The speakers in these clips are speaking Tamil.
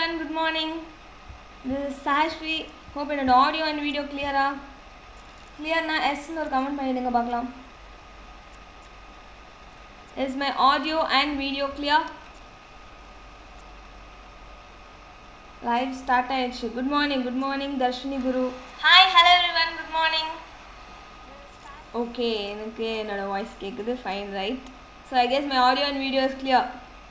everyone, good morning. This is Sashvi. Hope என்னோட ஆடியோ அண்ட் வீடியோ கிளியரா கிளியர்னா எஸ்ன்னு ஒரு கமெண்ட் பண்ணிடுங்க பார்க்கலாம் is my audio and video clear live start ஆயிடுச்சு good morning good morning Dharshini Guru hi hello everyone good morning okay எனக்கு என்னோட வாய்ஸ் கேட்குது fine right so I guess my audio and video is clear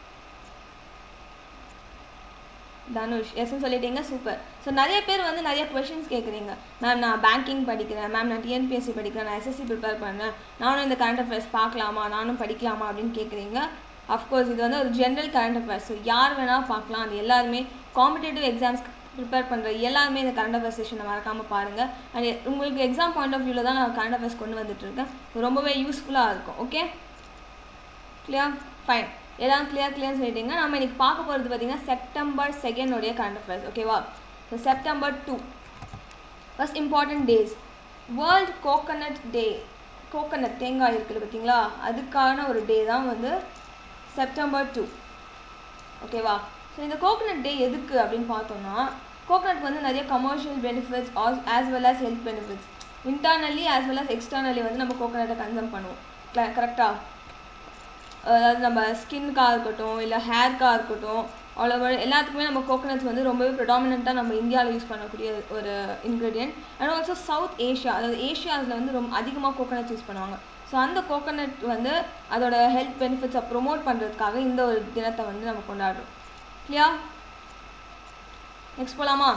Dhanush எஸ்ன்னு சொல்லிட்டீங்க சூப்பர் ஸோ நிறைய பேர் வந்து நிறைய கொஷின்ஸ் கேட்குறீங்க மேம் நான் பேங்கிங் படிக்கிறேன் மேம் நான் டிஎன்பிஎஸ்சி படிக்கிறேன் நான் எஸ்எஸ்சி ப்ரிப்பேர் பண்ணேன் நானும் இந்த கரண்ட் அஃபேர்ஸ் பார்க்கலாமா நானும் படிக்கலாமா அப்படின்னு கேட்குறீங்க அஃப்கோர்ஸ் இது வந்து ஒரு ஜென்ரல் கரண்ட் அஃபேர்ஸ் ஸோ யார் வேணால் பார்க்கலாம் அது எல்லாருமே காம்படேட்டிவ் எக்ஸாம்ஸ்க்கு ப்ரிப்பேர் பண்ணுற எல்லாருமே இந்த கரண்ட் அஃபேர்ஸ் செஷனை மறக்காமல் பாருங்கள் அண்ட் உங்களுக்கு எக்ஸாம் பாயிண்ட் ஆஃப் வியூவில் தான் நான் கரண்ட் அஃபேர்ஸ் கொண்டு வந்துட்டுருக்கேன் ரொம்பவே யூஸ்ஃபுல்லாக இருக்கும் ஓகே கிளியர் ஃபைன் எல்லாம் கிளியர் கிளியர் சொல்லிட்டீங்க நம்ம இன்னைக்கு பார்க்க போகிறது பார்த்தீங்கன்னா செப்டம்பர் செகண்டோடைய கரண்ட் அஃபேர்ஸ் ஓகேவா so September two first important days world coconut day coconut தேங்காய் இருக்குது பார்த்தீங்களா அதுக்கான ஒரு டே தான் வந்து செப்டம்பர் டூ ஓகேவா ஸோ இந்த கோகனட் டே எதுக்கு அப்படின்னு பார்த்தோம்னா கோகனட் வந்து நிறைய commercial benefits as well as health benefits internally as well as externally வந்து நம்ம கோகனட்டை கன்சம் பண்ணுவோம் கரெக்டாக அதாவது நம்ம ஸ்கின்க்காக இருக்கட்டும் இல்லை ஹேர்க்காக இருக்கட்டும் அவ்வளோ எல்லாத்துக்குமே நம்ம கோகனட்ஸ் வந்து ரொம்பவே ப்ரிடாமினண்ட்டாக நம்ம இந்தியாவில் யூஸ் பண்ணக்கூடிய ஒரு ingredient and also south Asia அதாவது ஏஷியாஸில் வந்து ரொம்ப அதிகமாக கோகனட்ஸ் யூஸ் பண்ணுவாங்க ஸோ அந்த கோகனட் வந்து அதோட ஹெல்த் பெனிஃபிட்ஸை ப்ரொமோட் பண்ணுறதுக்காக இந்த ஒரு தினத்தை வந்து நம்ம கொண்டாடுறோம் கிளியர் நெக்ஸ்ட் போகலாமா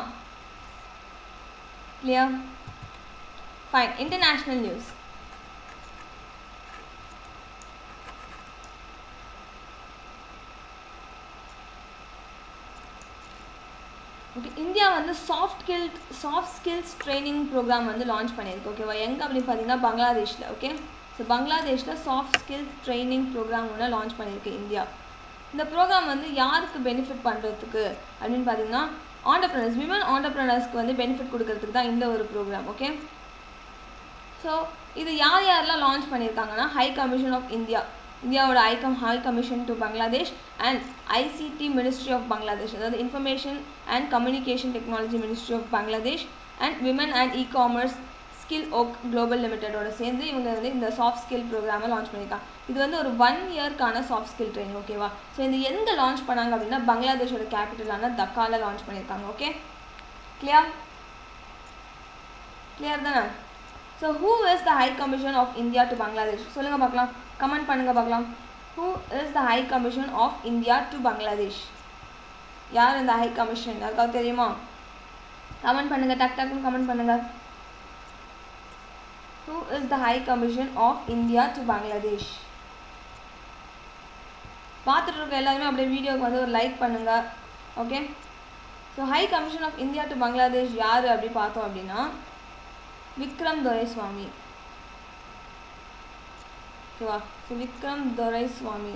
clear fine international news okay India வந்து soft skill soft skills training programme வந்து லான்ச் பண்ணியிருக்கு ஓகேவா எங்கே அப்படின்னு பார்த்தீங்கன்னா பங்களாதேஷில் ஓகே ஸோ பங்களாதேஷில் சாஃப்ட் ஸ்கில் ட்ரைனிங் ப்ரோக்ராம் ஒன்று லான்ச் பண்ணியிருக்கு இந்தியா இந்த ப்ரோக்ராம் வந்து யாருக்கு பெனிஃபிட் பண்ணுறதுக்கு அப்படின்னு பார்த்தீங்கன்னா ஆண்டர்ப்ரனர்ஸ் விமன் ஆண்டர்ப்ரனர்ஸ்க்கு வந்து பெனிஃபிட் கொடுக்கறதுக்கு தான் இந்த ஒரு ப்ரோக்ராம் ஓகே ஸோ இது யார் யாரெல்லாம் லான்ச் பண்ணியிருக்காங்கன்னா ஹை கமிஷன் ஆஃப் இந்தியா இந்தியாவோட ஐகம் high commission to Bangladesh and ICT ministry of Bangladesh அதாவது information and communication technology ministry of Bangladesh and women and e commerce skill ஓக் குளோபல் லிமிடெடோட சேர்ந்து இவங்க வந்து இந்த சாஃப்ட் ஸ்கில் ப்ரோக்ராமை லான்ச் பண்ணியிருக்காங்க இது வந்து ஒரு ஒன் இயர்க்கான சாஃப்ட் ஸ்கில் ட்ரைனிங் ஓகேவா ஸோ இந்த எங்கே லான்ச் பண்ணாங்க அப்படின்னா பங்களாதேஷோட கேபிட்டலான தக்காவில் லான்ச் பண்ணியிருக்காங்க ஓகே கிளியர் கிளியர் தானே so who is the high commission of India to Bangladesh சொல்லுங்கள் பார்க்கலாம் கமெண்ட் பண்ணுங்கள் பார்க்கலாம் who is the high commission of India to Bangladesh யார் இந்த ஹை கமிஷன் யாருக்காவது தெரியுமா கமெண்ட் பண்ணுங்கள் டக் டக்குன்னு கமெண்ட் பண்ணுங்கள் who is the high commission of India to Bangladesh பார்த்துட்டு இருக்க எல்லாருமே அப்படியே வீடியோக்கு வந்து ஒரு லைக் பண்ணுங்கள் okay so high commission of India to Bangladesh யார் அப்படி பார்த்தோம் அப்படின்னா விக்ரம் துரைசுவாமி ஓகேவா so Vikram Doraiswamy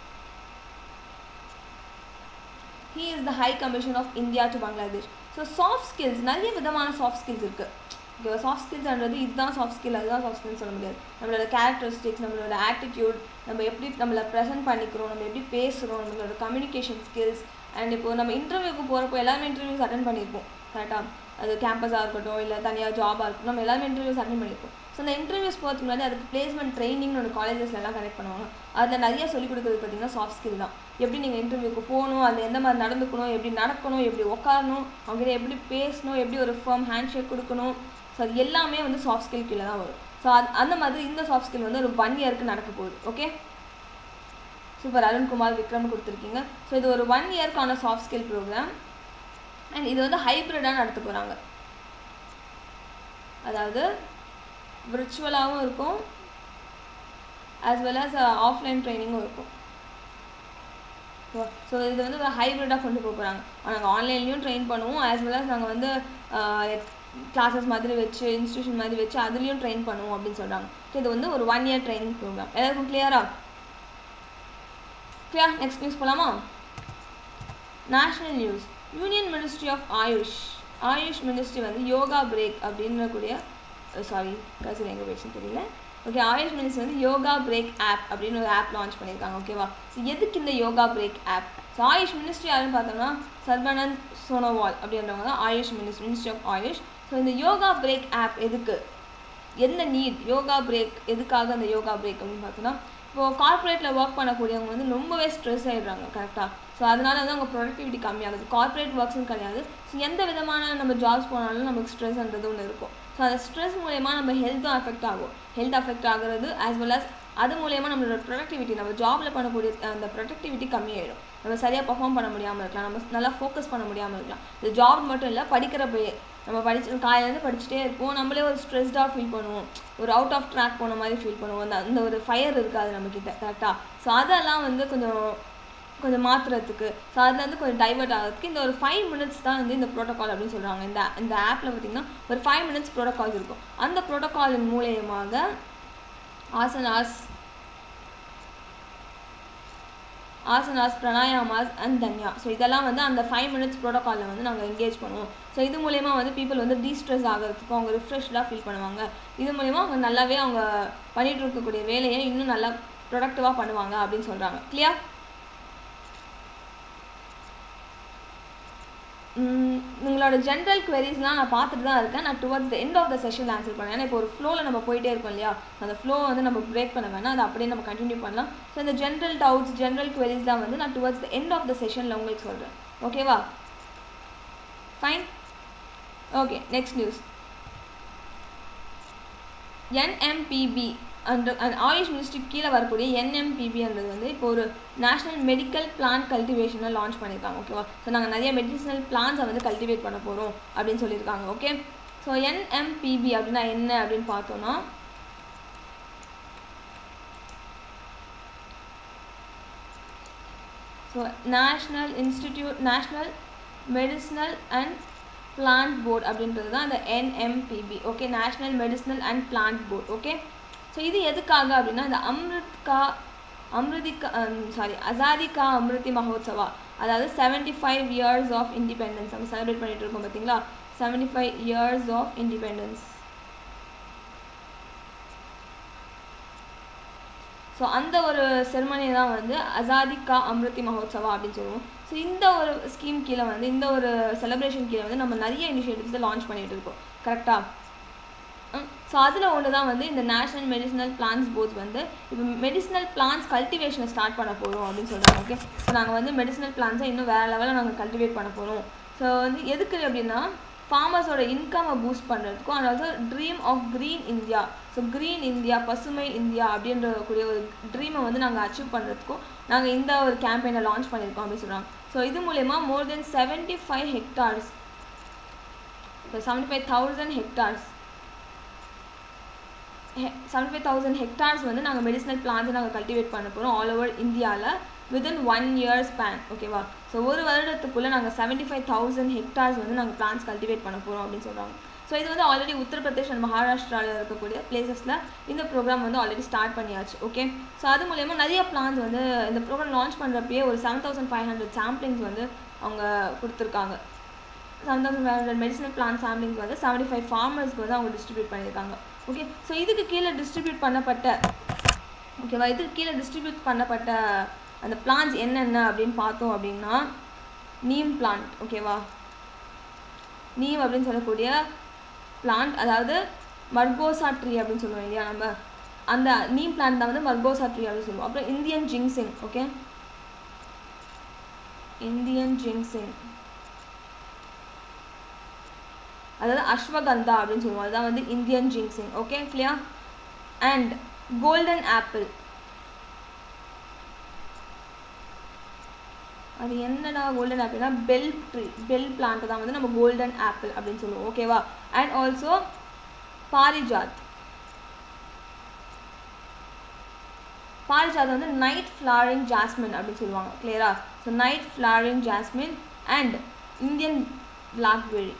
he is the high commission of India to Bangladesh so soft skills நிறைய விதமான சாஃப்ட் ஸ்கில்ஸ் இருக்குது ஓகேவா சாஃப்ட் ஸ்கில்ஸ்ன்றது இதுதான் சாஃப்ட் ஸ்கில் அதுதான் சாஃப்ட் ஸ்கில்ஸ் சொல்ல முடியாது நம்மளோட கேரக்டரிஸ்டிக்ஸ் நம்மளோட ஆட்டிடியூட் நம்ம எப்படி நம்மளை ப்ரெசென்ட் பண்ணிக்கிறோம் நம்ம எப்படி பேசுகிறோம் நம்மளோட கம்யூனிகேஷன் ஸ்கில்ஸ் அண்ட் இப்போது நம்ம இன்டர்வியூக்கு போகிறப்போ எல்லாருமே இன்டர்வியூஸ் அட்டன் பண்ணியிருப்போம் கரெக்டாக அது கேம்பஸாக இருக்கட்டும் இல்லை தனியாக ஜாபாக இருக்கட்டும் நம்ம எல்லாருமே இன்டர்வியூஸ் அட்டன் பண்ணியிருப்போம் ஸோ அந்த இன்டர்வியூஸ் போகிறதுக்கு முன்னாடி அதுக்கு பிளேஸ்மெண்ட் ட்ரைனிங்னு ஒரு காலேஜஸ்லாம் கனெக்ட் பண்ணுவாங்க அதில் நிறைய சொல்லிக் கொடுக்குறது பார்த்தீங்கன்னா சாஃப்ட் ஸ்கில் தான் எப்படி நீங்கள் இன்டர்வியூக்கு போகணும் அது எந்த மாதிரி நடந்துக்கணும் எப்படி நடக்கணும் எப்படி உட்காரணும் அவங்ககிட்ட எப்படி பேசணும் எப்படி ஒரு ஃபர்ம் ஹேண்ட் ஷேக் கொடுக்கணும் ஸோ அது எல்லாமே வந்து சாஃப்ட் ஸ்கில் கீழே தான் வரும் ஸோ அது அந்த மாதிரி இந்த சாஃப்ட் ஸ்கில் வந்து ஒரு ஒன் இயருக்கு நடக்க போகுது ஓகே சூப்பர் அருண்குமார் விக்ரம் கொடுத்துருக்கீங்க ஸோ இது ஒரு ஒன் இயர்க்கான சாஃப்ட் ஸ்கில் ப்ரோக்ராம் அண்ட் இது வந்து ஹைப்ரிடாக நடத்த போகிறாங்க அதாவது விர்ச்சுவலாகவும் இருக்கும் ஆஸ் வெல் ஆஸ் ஆஃப்லைன் ட்ரைனிங்கும் இருக்கும் ஸோ இது வந்து ஒரு ஹைப்ரிடாக கொண்டு போக போகிறாங்க நாங்கள் ஆன்லைன்லேயும் ட்ரெயின் பண்ணுவோம் ஆஸ் வெல் ஆஸ் நாங்கள் வந்து கிளாஸஸ் மாதிரி வச்சு இன்ஸ்டியூஷன் மாதிரி வச்சு அதுலேயும் ட்ரெயின் பண்ணுவோம் அப்படின்னு சொல்கிறாங்க ஸோ இது வந்து ஒரு ஒன் இயர் ட்ரைனிங் ப்ரோக்ராம் எல்லாருக்கும் கிளியரா கிளியர் நெக்ஸ்ட் நியூஸ் போகலாமா national news union ministry of AYUSH AYUSH ministry வந்து யோகா பிரேக் அப்படின்றக்கூடிய சாரி கசில் எங்கே போயிடுச்சுன்னு தெரியல ஓகே ஆயுஷ் மினிஸ்டர் வந்து யோகா பிரேக் ஆப் அப்படின்னு ஒரு ஆப் லான்ச் பண்ணியிருக்காங்க ஓகேவா ஸோ எதுக்கு இந்த yoga break app so AYUSH ministry யாருன்னு பார்த்தோம்னா சர்பானந்த் சோனோவால் அப்படின்றவங்க தான் AYUSH ministry ministry of AYUSH so இந்த யோகா பிரேக் ஆப் எதுக்கு என்ன நீட் யோகா பிரேக் எதுக்காக அந்த யோகா பிரேக் அப்படின்னு பார்த்தோன்னா இப்போது கார்ப்பரேட்டில் ஒர்க் பண்ணக்கூடியவங்க வந்து ரொம்பவே ஸ்ட்ரெஸ் ஆகிடுறாங்க கரெக்டாக ஸோ அதனால வந்து அவங்க ப்ரொடக்டிவிட்டி கம்மியாகுது கார்ப்பரேட் ஒர்க்ஸ்னு கிடையாது ஸோ எந்த விதமான நம்ம ஜாப்ஸ் போனாலும் நமக்கு ஸ்ட்ரெஸ்ன்றது ஒன்று இருக்கும் ஸோ அந்த ஸ்ட்ரெஸ் மூலயமா நம்ம ஹெல்த்தும் அஃபெக்ட் ஆகும் ஹெல்த் அஃபெக்ட் ஆகுறது ஆஸ் வெல் அஸ் அது மூலயமா நம்மளோட ப்ரொடக்டிவிட்டி நம்ம ஜாபில் பண்ணக்கூடிய அந்த ப்ரொடக்டிவிட்டி கம்மியாயிடும் நம்ம சரியாக பர்ஃபார்ம் பண்ண முடியாமல் இருக்கலாம் நம்ம நல்லா ஃபோக்கஸ் பண்ண முடியாமல் இருக்கலாம் இது ஜாப் மட்டும் இல்லை படிக்கிறப்பயே நம்ம படிச்சு காலையிலேருந்து படிச்சுட்டே இருப்போம் நம்மளே ஒரு ஸ்ட்ரெஸ்டாக ஃபீல் பண்ணுவோம் ஒரு அவுட் ஆஃப் ட்ராக் போன மாதிரி ஃபீல் பண்ணுவோம் அந்த அந்த ஒரு ஃபயர் இருக்காது நம்மக்கிட்ட கரெக்டாக ஸோ அதெல்லாம் வந்து கொஞ்சம் கொஞ்சம் மாற்றுறதுக்கு ஸோ அதுலேருந்து கொஞ்சம் டைவர்ட் ஆகிறதுக்கு இந்த ஒரு ஃபைவ் மினிட்ஸ் தான் வந்து இந்த ப்ரோட்டோகால் அப்படின்னு சொல்கிறாங்க இந்த இந்த ஆப்பில் பார்த்திங்கன்னா ஒரு ஃபைவ் மினிட்ஸ் ப்ரோட்டோகால்ஸ் இருக்கும் அந்த ப்ரோட்டோகாலின் மூலியமாக ஆசனாஸ் ஆசனாஸ் பிரணாயாமாஸ் அண்ட் தன்யா ஸோ இதெல்லாம் வந்து அந்த ஃபைவ் மினிட்ஸ் ப்ரோட்டோகாலில் வந்து நாங்கள் என்கேஜ் பண்ணுவோம் ஸோ இது மூலயமா வந்து பீப்புள் வந்து டீஸ்ட்ரெஸ் ஆகிறதுக்கும் அவங்க ரிஃப்ரெஷ்டாக ஃபீல் பண்ணுவாங்க இது மூலயமா அவங்க நல்லாவே அவங்க பண்ணிகிட்டு இருக்கக்கூடிய வேலையை இன்னும் நல்லா ப்ரொடக்டிவாக பண்ணுவாங்க அப்படின்னு சொல்கிறாங்க கிளியர் உங்களோட ஜென்ரல் குவெரிஸ்லாம் நான் பார்த்துட்டு தான் இருக்கேன் நான் towards the end of the செஷனில் ஆன்சர் பண்ணேன் ஏன்னா இப்போ ஒரு ஃப்ளோவில் நம்ம போயிட்டே இருக்கோம் இல்லையா அந்த ஃப்ளோ வந்து நம்ம பிரேக் பண்ண வேணாம் அதை அப்படியே நம்ம கண்டினியூ பண்ணலாம் ஸோ இந்த ஜென்ரல் டவுட்ஸ் ஜென்ரல் குவெரிஸ் தான் வந்து நான் towards the end of the செஷனில் உங்களுக்கு சொல்கிறேன் ஓகேவா fine okay next news NMPB அந்த ஆயுஷ் மினிஸ்ட்ரி கீழே வரக்கூடிய என்எம்பிபின்றது வந்து இப்போ ஒரு நேஷனல் மெடிக்கல் பிளான்ட் கல்டிவேஷனை லான்ச் பண்ணியிருக்காங்க ஓகேவா ஸோ நாங்கள் நிறைய மெடிசனல் பிளான்ஸை வந்து கல்டிவேட் பண்ண போகிறோம் அப்படின்னு சொல்லியிருக்காங்க ஓகே ஸோ என்எம்பிபி அப்படின்னா என்ன அப்படின்னு பார்த்தோன்னா so national institute national medicinal and plant board அப்படின்றது தான் அந்த என்எம்பிபி okay national medicinal and plant board okay so இது எதுக்காக அப்படின்னா இந்த அம்ருத்கா அம்ருதிகா சாரி அசாதிகா அம்ருதி மஹோத்சவா அதாவது seventy five years of independence நம்ம செலிப்ரேட் பண்ணிட்டு இருக்கோம் பார்த்தீங்களா seventy five years of independence so அந்த ஒரு செரமனி தான் வந்து அசாதிகா அம்ருதி மஹோத்சவா அப்படின்னு சொல்லுவோம் ஸோ இந்த ஒரு ஸ்கீம் கீழே வந்து இந்த ஒரு செலிப்ரேஷன் கீழே வந்து நம்ம நிறைய இனிஷியேட்டிவ்ஸை லான்ச் பண்ணிகிட்டு இருக்கோம் கரெக்டாக ஸோ அதில் ஒன்று தான் வந்து இந்த நேஷனல் மெடிசினல் பிளான்ஸ் போர்ட்ஸ் வந்து இப்போ மெடிசினல் பிளான்ஸ் கல்டிவேஷனை ஸ்டார்ட் பண்ண போகிறோம் அப்படின்னு சொல்கிறாங்க ஓகே ஸோ நாங்கள் வந்து மெடிசினல் பிளான்ஸை இன்னும் வேறு லெவலில் நாங்கள் கல்டிவேட் பண்ண போகிறோம் ஸோ வந்து எதுக்கு அப்படின்னா ஃபார்மர்ஸோட இன்கம்மை பூஸ்ட் பண்ணுறதுக்கும் and also dream of green India so green India பசுமை இந்தியா அப்படின்ற கூடிய ஒரு ட்ரீமை வந்து நாங்கள் அச்சீவ் பண்ணுறதுக்கும் நாங்கள் இந்த ஒரு கேம்பெயினை லான்ச் பண்ணியிருக்கோம் அப்படின்னு சொல்கிறாங்க ஸோ இது மூலயமா more than seventy five hectares so seventy five thousand hectares seventy five thousand hectares வந்து நாங்கள் மெடிசனல் பிளான்ஸை நாங்கள் கல்டிவேட் பண்ண போகிறோம் ஆல் ஓவர் இந்தியாவில் வித்தின் ஒன் இயர் ஸ்பேன் ஓகேவா ஸோ ஒரு வருடத்துக்குள்ளே நாங்கள் செவன்ட்டி ஃபைவ் தௌசண்ட் ஹெக்டார்ஸ் வந்து நாங்கள் பிளான்ஸ் கல்டிவேட் பண்ண போகிறோம் அப்படின்னு சொல்கிறாங்க ஸோ இது வந்து ஆல்ரெடி உத்தரப்பிரதேஷ் அண்ட் மகாராஷ்டிராவில் இருக்கக்கூடிய பிளேசஸில் இந்த ப்ரோக்ராம் வந்து ஆல்ரெடி ஸ்டார்ட் பண்ணியாச்சு ஓகே ஸோ அது மூலயமா நிறைய பிளான்ஸ் வந்து இந்த ப்ரோக்ராம் லான்ச் பண்ணுறப்பயே ஒரு seven thousand five hundred saplings வந்து அவங்க கொடுத்துருக்காங்க seven thousand five hundred medicinal plant saplings வந்து செவன்ட்டி ஃபைவ் ஃபார்மர்ஸ்க்கு வந்து அவங்க டிஸ்ட்ரிபியூட் பண்ணியிருக்காங்க ஓகே ஸோ இதுக்கு கீழே டிஸ்ட்ரிபியூட் பண்ணப்பட்ட ஓகேவா இதுக்கு கீழே டிஸ்ட்ரிபியூட் பண்ணப்பட்ட அந்த பிளான்ஸ் என்னென்ன அப்படின்னு பார்த்தோம் அப்படின்னா நீம் பிளான்ட் ஓகேவா நீம் அப்படின்னு சொல்லக்கூடிய பிளான்ட் அதாவது மர்கோசா ட்ரீ அப்படின்னு சொல்லுவோம் இல்லையா நம்ம அந்த நீம் பிளான்ட் தான் வந்து மர்கோசா ட்ரீ அப்படின்னு சொல்லுவோம் அப்புறம் Indian ginseng okay Indian ginseng அதாவது அஸ்வகந்தா அப்படின்னு சொல்லுவோம் அதுதான் வந்து Indian ginseng okay clear and golden apple அது என்னடா கோல்டன் ஆப்பிள்னா பெல் ட்ரீ பெல் பிளான்ட் தான் வந்து நம்ம கோல்டன் ஆப்பிள் அப்படின்னு சொல்லுவோம் ஓகேவா அண்ட் ஆல்சோ பாரிஜாத் பாரிஜாத் வந்து நைட் ஃப்ளவரிங் ஜாஸ்மின் அப்படின்னு சொல்லுவாங்க கிளியரா so night flowering jasmine and Indian blackberry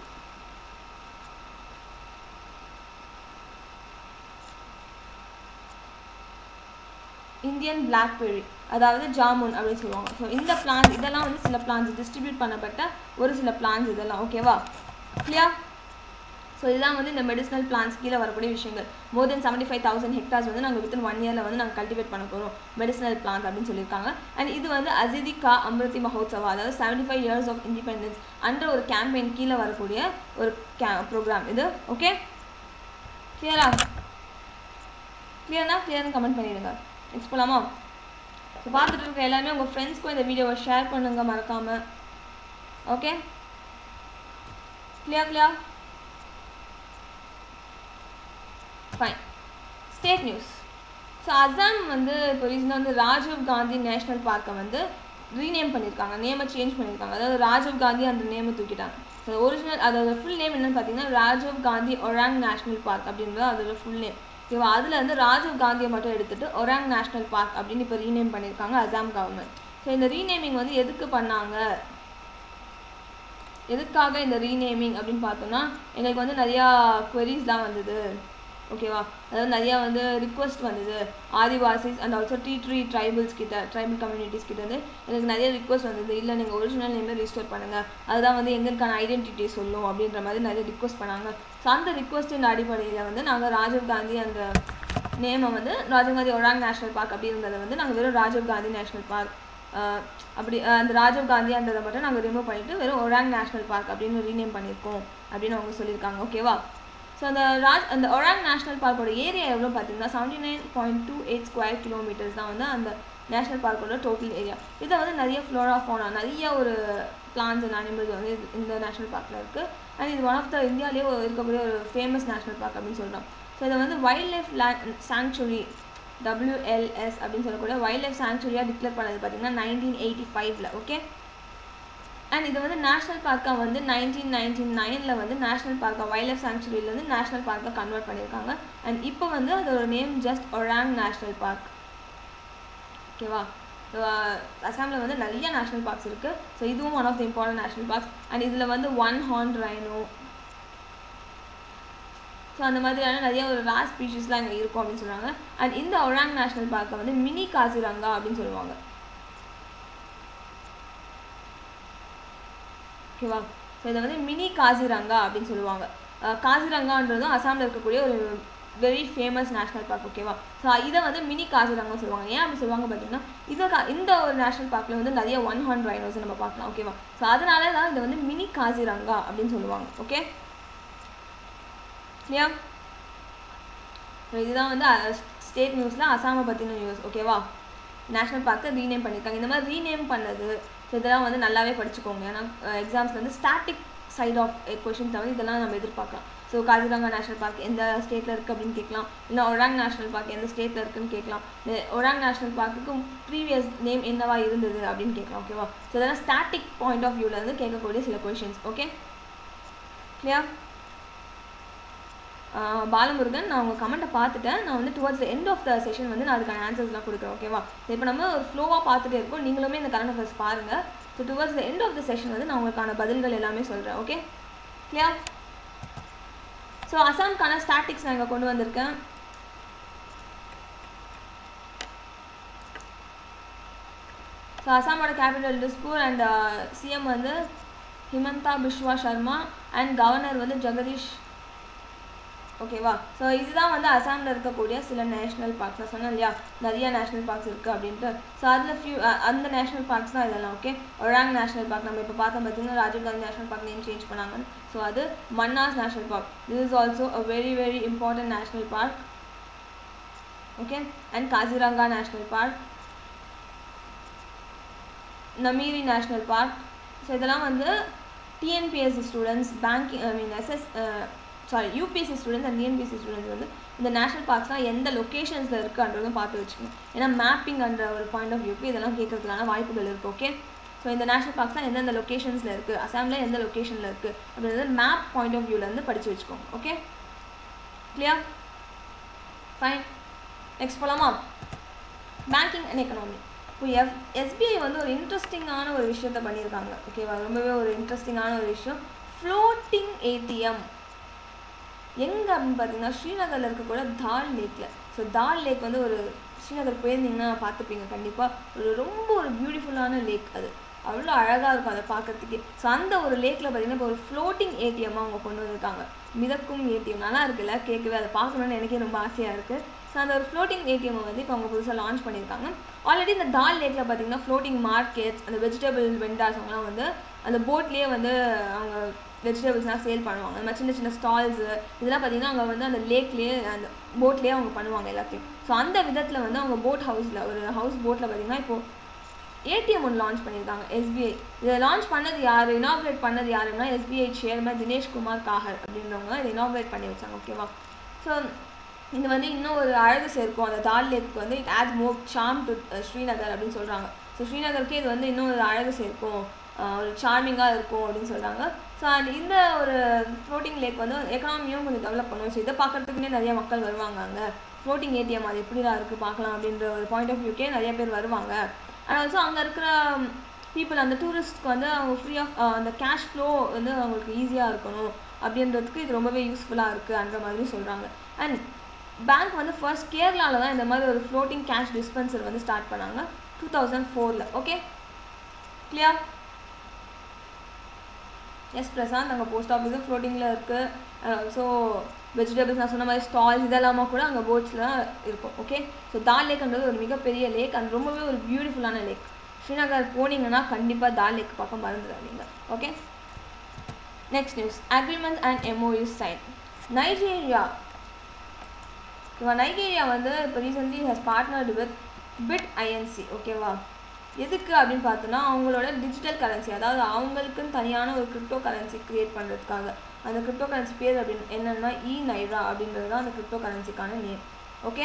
Indian blackberry அதாவது ஜாமுன் அப்படின்னு சொல்லுவாங்க ஸோ இந்த பிளான்ஸ் இதெல்லாம் வந்து சில பிளான்ஸ் டிஸ்ட்ரிபியூட் பண்ணப்பட்ட ஒரு சில பிளான்ஸ் இதெல்லாம் ஓகேவா கிளியர் ஸோ இதுதான் வந்து இந்த மெடிசனல் பிளான்ஸ் கீழே வரக்கூடிய விஷயங்கள் more than seventy five thousand hectares வந்து நாங்கள் வித்தின் ஒன் இயரில் வந்து நாங்கள் கல்டிவேட் பண்ண போகிறோம் மெடிசனல் பிளான்ஸ் அப்படின்னு சொல்லியிருக்காங்க அண்ட் இது வந்து அசிதிகா அமிர்தி மஹோத்சவா அதாவது seventy five years of independence அன்ற ஒரு கேம்பெயின் கீழே வரக்கூடிய ஒரு கே ப்ரோக்ராம் இது ஓகே கிளியரா கிளியர்னா கிளியர்னு கமெண்ட் பண்ணிடுங்க நெக்ஸ்ட் போகலாமா ஸோ பார்த்துட்டு இருக்க எல்லாமே உங்கள் ஃப்ரெண்ட்ஸ்க்கும் இந்த வீடியோவை ஷேர் பண்ணுங்க மறக்காமல் okay clear clear fine state news so Assam வந்து இப்போ ரீசனாக வந்து ராஜீவ் காந்தி நேஷ்னல் பார்க்கை வந்து ரீநேம் பண்ணியிருக்காங்க நேமை சேஞ்ச் பண்ணியிருக்காங்க அதாவது ராஜீவ் காந்தி அந்த நேமை தூக்கிட்டாங்க ஸோ ஒரிஜினல் அதோட ஃபுல் நேம் என்னன்னு பார்த்தீங்கன்னா ராஜீவ் காந்தி ஒராங் நேஷ்னல் பார்க் அப்படின்றது அதோட ஃபுல் நேம் ஓகேவா அதில் வந்து ராஜீவ் காந்தியை மட்டும் எடுத்துட்டு ஒராங் நேஷ்னல் பார்க் அப்படின்னு இப்போ ரீநேம் பண்ணியிருக்காங்க அசாம் கவர்மெண்ட் ஸோ இந்த ரீநேமிங் வந்து எதுக்கு பண்ணாங்க எதுக்காக இந்த ரீநேமிங் அப்படின்னு பார்த்தோம்னா எங்களுக்கு வந்து நிறையா queries-லாம் வந்தது ஓகேவா அதாவது நிறையா வந்து ரிக்வஸ்ட் வந்தது ஆதிவாசிஸ் அண்ட் ஆல்சோ டி ட்ரீ ட்ரைபிள்ஸ் கிட்ட ட்ரைபல் கம்யூனிட்டிஸ் கிட்ட வந்து எனக்கு நிறைய ரிக்வஸ்ட் வந்தது இல்லை நீங்கள் ஒரிஜினல் நேமே ரிஸ்டோர் பண்ணுங்கள் அதுதான் வந்து எங்களுக்கான ஐடென்டிட்டி சொல்லும் அப்படின்ற மாதிரி நிறைய ரிக்வஸ்ட் பண்ணாங்க ஸோ அந்த ரிக்வஸ்ட்டின் அடிப்படையில் வந்து நாங்கள் ராஜீவ் காந்தி அந்த நேமை வந்து ராஜீவ் காந்தி ஒராங் நேஷ்னல் பார்க் அப்படி இருந்ததை வந்து நாங்கள் வெறும் ராஜீவ் காந்தி நேஷ்னல் பார்க் அப்படி அஹ் அந்த ராஜீவ் காந்தின்றதை மட்டும் நாங்கள் ரிமூவ் பண்ணிவிட்டு வெறும் ஒராங் நேஷ்னல் பார்க் அப்படின்னு ரீநேம் பண்ணியிருக்கோம் அப்படின்னு அவங்க சொல்லியிருக்காங்க ஓகேவா ஸோ அந்த ராஜ் அந்த ஒராங் நேஷ்னல் பார்க்கோட ஏரியா எவ்வளோ பார்த்தீங்கன்னா seventy nine point two eight square kilometres தான் வந்து அந்த நேஷ்னல் பார்க்கோட டோட்டல் ஏரியா இதை வந்து நிறைய ஃப்ளோரா ஃபோனா நிறைய ஒரு பிளான்ஸ் அண்ட் அனிமல்ஸ் வந்து இது- இந்த நேஷ்னல் பார்க்கில் இருக்குது அண்ட் இது ஒன் ஆஃப் த இந்தியாவிலேயே இருக்கக்கூடிய ஒரு ஃபேமஸ் நேஷ்னல் பார்க் அப்படின்னு சொல்கிறோம் ஸோ இதை வந்து wildlife land sanctuary WLS அப்படின்னு சொல்லக்கூடிய வைல்ட் லைஃப் சாங்சுரியாக டிக்ளேர் பண்ணது பார்த்தீங்கன்னா நைன்டீன் எயிட்டி ஃபைவ்ல ஓகே அண்ட் இது வந்து நேஷனல் பார்க்காக வந்து நைன்டீன் நைன்டி நைனில் வந்து நேஷனல் பார்க்காக வைல்ட் லைஃப் சாங்சுரியிலேருந்து நேஷனல் பார்க்காக கன்வெர்ட் பண்ணியிருக்காங்க அண்ட் இப்போ வந்து அதோட name just Orang national park ஓகேவா அசாமில் வந்து நிறைய நேஷ்னல் பார்க்ஸ் இருக்குது ஸோ இதுவும் one of the important national parks and இதில் வந்து ஒன் ஹார்ன் ரைனோ ஸோ அந்த மாதிரியான நிறைய ஒரு ரா ஸ்பீஷிஸ்லாம் இங்கே இருக்கும் அப்படின்னு சொல்கிறாங்க அண்ட் இந்த ஒராங் நேஷ்னல் பார்க்கை வந்து மினி காசிரங்கா அப்படின்னு சொல்லுவாங்க ஓகேவா ஸோ இதை வந்து மினி காசிரங்கா அப்படின்னு சொல்லுவாங்க அஹ் காசிரங்கான்றதும் அசாமில் இருக்கக்கூடிய ஒரு வெரி ஃபேமஸ் நேஷ்னல் பார்க் ஓகேவா ஸோ இதை வந்து மினி காசிரங்கா சொல்லுவாங்க ஏன் அப்படி சொல்லுவாங்க பார்த்தீங்கன்னா இதை கா இந்த ஒரு நேஷ்னல் பார்க்கில் வந்து நிறைய ஒன் ஹார்ன் ரைனோஸ் நம்ம பார்க்கலாம் ஓகேவா ஸோ அதனால தான் இதை வந்து மினி காசிரங்கா அப்படின்னு சொல்லுவாங்க ஓகே இல்லையா So இதுதான் வந்து ஸ்டேட் நியூஸில் அசாமை பற்றின நியூஸ் ஓகேவா நேஷ்னல் பார்க்கை ரீநேம் பண்ணியிருக்காங்க இந்த மாதிரி ரீநேம் பண்ணது ஸோ இதெல்லாம் வந்து நல்லாவே படிச்சுக்கோங்க ஏன்னா எக்ஸாம்ஸில் வந்து ஸ்டாட்டிக் சைட் ஆஃப் கொஷின்ஸில் வந்து இதெல்லாம் நம்ம எதிர்பார்க்கலாம் ஸோ காசிரங்கா நேஷ்னல் பார்க் எந்த ஸ்டேட்டில் இருக்குது அப்படின்னு கேட்கலாம் இல்லை ஒராங் நேஷ்னல் பார்க் எந்த ஸ்டேட்டில் இருக்குன்னு கேட்கலாம் இந்த ஒராங் நேஷ்னல் பார்க்குக்கு ப்ரீவியஸ் நேம் என்னவா இருந்தது அப்படின்னு கேட்கலாம் ஓகேவா ஸோ இதெல்லாம் ஸ்டாட்டிக் பாயிண்ட் ஆஃப் வியூவில் இருந்து கேட்கக்கூடிய சில questions okay clear ah Balamurugan நான் உங்கள் கமெண்ட்டை பார்த்துட்டேன் நான் வந்து towards the end of the session வந்து நான் அதுக்கான ஆன்சர்ஸ்லாம் கொடுக்குறேன் ஓகேவா இப்போ நம்ம ஒரு ஃப்ளோவாக பார்த்துட்டே இருக்கோம் நீங்களுமே இந்த கரண்ட் அஃபேர்ஸ் பாருங்கள் so towards the end of the session வந்து நான் உங்களுக்கான பதில்கள் எல்லாமே சொல்கிறேன் ஓகே கிளியர் ஸோ அசாம்க்கான ஸ்டாட்டிக்ஸ் நான் இங்கே கொண்டு வந்திருக்கேன் ஸோ அசாமோட கேபிட்டல் டிஸ்பூர் அண்ட் சிஎம் வந்து ஹிமந்தா பிஸ்வா சர்மா அண்ட் கவர்னர் வந்து ஜெகதீஷ் ஓகேவா ஸோ இதுதான் வந்து அசாமில் இருக்கக்கூடிய சில நேஷ்னல் பார்க்ஸ் நான் சொன்னேன் இல்லையா நிறைய நேஷ்னல் பார்க்ஸ் இருக்குது அப்படின்ட்டு ஸோ அதில் ஃபியூ அந்த நேஷ்னல் பார்க்ஸ் தான் இதெல்லாம் ஓகே ஒராங் நேஷ்னல் பார்க் நம்ம இப்போ பார்த்தோம் பார்த்தீங்கன்னா Rajiv Gandhi national park name change பண்ணாங்க ஸோ அது Manas national park this is also a very very important national park okay and Kaziranga national park Nameri national park so இதெல்லாம் வந்து TNPSC students banking I mean SS sorry UPSC students and TNPSC students வந்து இந்த நேஷனல் பார்க்ஸ்லாம் எந்த லொக்கேஷன்ஸில் இருக்குன்றதும் பார்த்து வச்சுக்கணும் ஏன்னா மேப்பிங்ன்ற ஒரு பாயிண்ட் ஆஃப் வியூக்கு இதெல்லாம் கேட்கறதுக்கான வாய்ப்புகள் இருக்குது ஓகே ஸோ இந்த நேஷனல் பார்க்ஸ்லாம் எந்தெந்த லொக்கேஷன்ஸில் இருக்குது அசாமில் எந்த லொக்கேஷனில் இருக்குது அப்படின்றது மேப் பாயிண்ட் ஆஃப் வியூலேருந்து படித்து வச்சுக்கோங்க ஓகே கிளியர் ஃபைன் நெக்ஸ்ட் போகலாமா பேங்கிங் அண்ட் எக்கனாமி இப்போ எஃப் எஸ்பிஐ வந்து ஒரு இன்ட்ரெஸ்டிங்கான ஒரு விஷயத்த பண்ணியிருக்காங்க ஓகேவா ரொம்பவே ஒரு இன்ட்ரெஸ்டிங்கான ஒரு விஷயம் ஃப்ளோட்டிங் ஏடிஎம் எங்கே அப்படின்னு பார்த்தீங்கன்னா ஸ்ரீநகரில் இருக்கக்கூடிய தால் லேக்கில் ஸோ தால் லேக் வந்து ஒரு ஸ்ரீநகர் போயிருந்தீங்கன்னா பார்த்துப்பீங்க கண்டிப்பாக ஒரு ரொம்ப ஒரு பியூட்டிஃபுல்லான லேக் அது அவ்வளோ அழகாக இருக்கும் அதை பார்க்கறதுக்கே ஸோ அந்த ஒரு லேக்கில் பார்த்தீங்கன்னா இப்போ ஒரு ஃப்ளோட்டிங் ஏடிஎம்மாக அவங்க கொண்டு வந்திருக்காங்க மிதக்கும் ஏடிஎம் நல்லா இருக்குல்ல கேட்கவே அதை பார்க்கணுன்னு எனக்கே ரொம்ப ஆசையாக இருக்குது ஸோ அந்த ஒரு ஃப்ளோட்டிங் ஏடிஎம்மை வந்து இப்போ அவங்க புதுசாக லான்ச் பண்ணியிருக்காங்க ஆல்ரெடி இந்த தால் லேக்கில் பார்த்தீங்கன்னா ஃப்ளோட்டிங் மார்க்கெட்ஸ் அந்த வெஜிடபிள் வெண்டார்ஸ் அவங்களாம் வந்து அந்த போட்லேயே வந்து அவங்க வெஜிடபிள்ஸ்லாம் சேல் பண்ணுவாங்க அந்த மாதிரி சின்ன சின்ன ஸ்டால்ஸு இதெல்லாம் பார்த்தீங்கன்னா அவங்க வந்து அந்த லேக்லேயே அந்த போட்லேயே அவங்க பண்ணுவாங்க எல்லாத்தையும் ஸோ அந்த விதத்தில் வந்து அவங்க போட் ஹவுஸில் ஒரு ஹவுஸ் போட்டில் பார்த்தீங்கன்னா இப்போது ஏடிஎம் ஒன்று லான்ச் பண்ணியிருக்காங்க எஸ்பிஐ இதை லான்ச் பண்ணது யார் இனாக்ரேட் பண்ணது யாருன்னா எஸ்பிஐ சேர்மன் தினேஷ்குமார் காகர் அப்படின்றவங்க இதை இனாக்ரேட் பண்ணி வச்சாங்க ஓகேவா ஸோ இது வந்து இன்னும் ஒரு அழகு சேர்க்கும் அந்த தால் லேக்கு வந்து it add more charm to Srinagar அப்படின்னு சொல்கிறாங்க ஸோ ஸ்ரீநகருக்கு இது வந்து இன்னும் ஒரு அழகு சேர்க்கும் ஆஹ் ஒரு சார்மிங்காக இருக்கும் அப்படின்னு சொல்கிறாங்க ஸோ அண்ட் இந்த ஒரு ஃப்ளோட்டிங் லேக் வந்து எக்கனாமியும் கொஞ்சம் டெவலப் பண்ணுவோம் ஸோ இதை பார்க்கறதுக்குனே நிறைய மக்கள் வருவாங்க அங்கே ஃப்ளோட்டிங் ஏடிஎம் அது எப்படிடா இருக்குது பார்க்கலாம் அப்படின்ற ஒரு பாயிண்ட் ஆஃப் வியூக்கே நிறைய பேர் வருவாங்க அண்ட் ஆல்சோ அங்கே இருக்கிற பீப்புள் அந்த டூரிஸ்ட்க்கு வந்து அவங்க ஃப்ரீ ஆஃப் அந்த கேஷ் ஃப்ளோ வந்து அவங்களுக்கு ஈஸியாக இருக்கணும் அப்படின்றதுக்கு இது ரொம்பவே யூஸ்ஃபுல்லாக இருக்குன்ற மாதிரி சொல்கிறாங்க அண்ட் பேங்க் வந்து ஃபர்ஸ்ட் கேரளாவில் தான் இந்த மாதிரி ஒரு ஃப்ளோட்டிங் கேஷ் டிஸ்பென்சர் வந்து ஸ்டார்ட் பண்ணாங்க டூ தௌசண்ட் ஃபோரில் ஓகே கிளியர் எஸ் பிரசாந்த் அங்கே போஸ்ட் ஆஃபீஸும் ஃப்ளோட்டிங்கில் இருக்குது அண்ட் ஆல்சோ வெஜிடபிள்ஸ் நான் சொன்ன மாதிரி ஸ்டால்ஸ் இதெல்லாமா கூட அங்கே போட்ஸ்லாம் இருக்கும் ஓகே ஸோ தால் லேக்ன்றது ஒரு மிகப்பெரிய லேக் அது ரொம்பவே ஒரு பியூட்டிஃபுல்லான லேக் ஸ்ரீநகர் போனீங்கன்னா கண்டிப்பாக தால் லேக் பக்கம் மறந்துடாதீங்க okay next news agreements and MoUs sign Nigeria ஓகேவா நைஜீரியா வந்து இப்போ recently has partnered with Bitt Inc ஓகேவா எதுக்கு அப்படின்னு பார்த்தோன்னா அவங்களோட டிஜிட்டல் கரன்சி அதாவது அவங்களுக்குன்னு தனியான ஒரு கிரிப்டோ கரன்சி க்ரியேட் பண்ணுறதுக்காக அந்த கிரிப்டோ கரன்சி பேர் அப்படின்னு என்னென்னா இ நைரா அப்படின்றது தான் அந்த கிரிப்டோ கரன்சிக்கான நேம் ஓகே